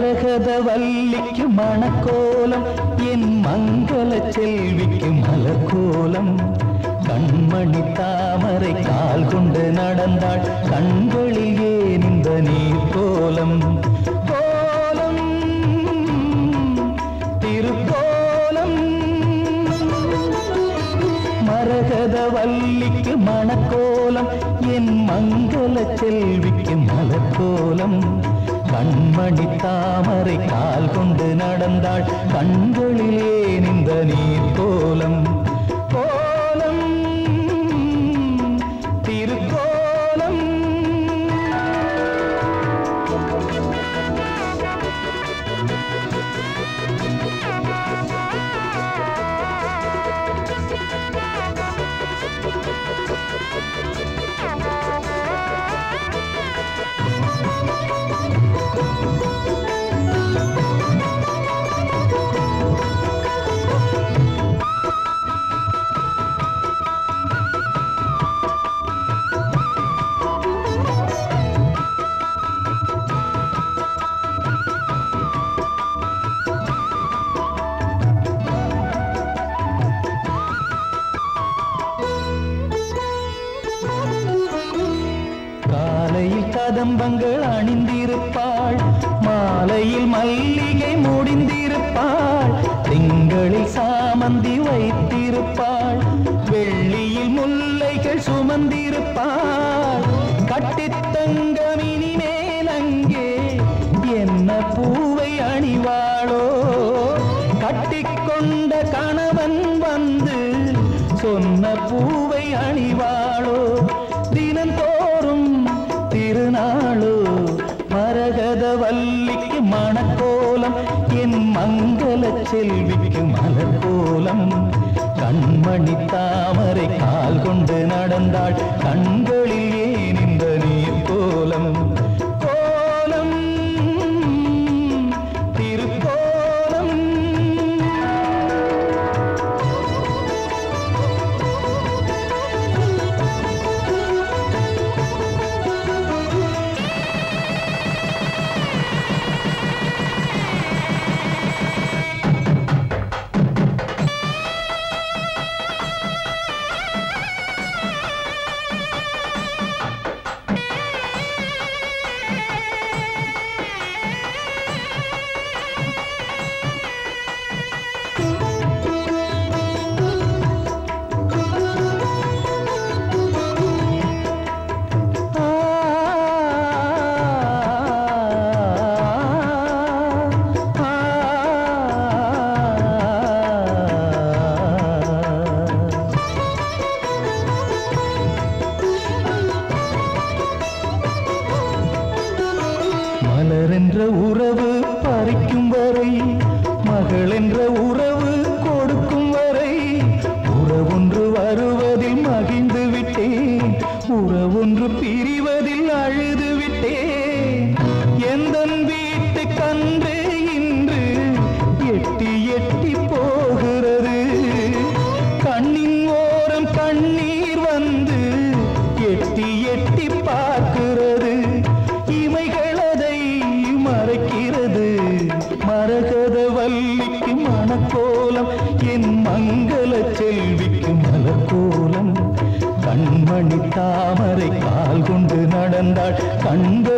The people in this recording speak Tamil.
மரகத வல்லிக்கு மணக்கோலம் என் மங்கள செல்விக்கு மலர்கோலம் கண்மணி தாமரை கால் கொண்டு நடந்தாள் கண்களில் ஏன் இந்த நீர் கோலம் கோலம் திருக்கோலம் மரகத வல்லிக்கு மணக்கோலம் என் மங்கள செல்விக்கு மலர்கோலம் கண்மணி தாமரை கால் கொண்டு நடந்தாள் கண்களிலே நின்ற நீர் கோலம் கோலம் திருக்கோலம் காலையில் கதம்பங்கள் அணிந்திருப்பாள் மாலையில் மல்லிகை முடிந்திருப்பாள் திங்களில் சாமந்தி வைத்திருப்பாள் வெள்ளியில் முல்லைகள் சுமந்திருப்பாள் கட்டித்தங்கமினி மேலங்கே என்ன பூவை அணிவாளோ கட்டிக்கொண்ட கணவன் வந்து சொன்ன பூவை அணிவாளோ தினந்தோறும் திருநாளோ மரகத வல்லிக்கு மணக்கோலம் என் மங்கள செல்விக்கு மலர் கோலம் கண்மணி தாமரை கால் கொண்டு நடந்தாள் கண்களில் ஏன் இந்த நீர் கோலம் கோலம் திருக்கோலம் மலர் என்ற உறவு பறிக்கும் வரை மகள் என்ற உறவு கொடுக்கும் வரை உறவொன்று வருவதில் மகிழ்ந்து விட்டேன் உறவொன்று பிரிவதில் அழுது விட்டேன் எந்த வீட்டு கன்று இன்று எட்டி எட்டி போகிறது கண்ணின் ஓரம் கண்ணீர் வந்து எட்டி எட்டி பார்க்கிறது இமைகள் அதை மறைக்கிறது மரகத வல்லிக்கு மணக்கோலம் என் மங்கள செல்விக்கு மலர்கோலம் கண்மணி தாமரை கால் கொண்டு நடந்தாள் கண்கள்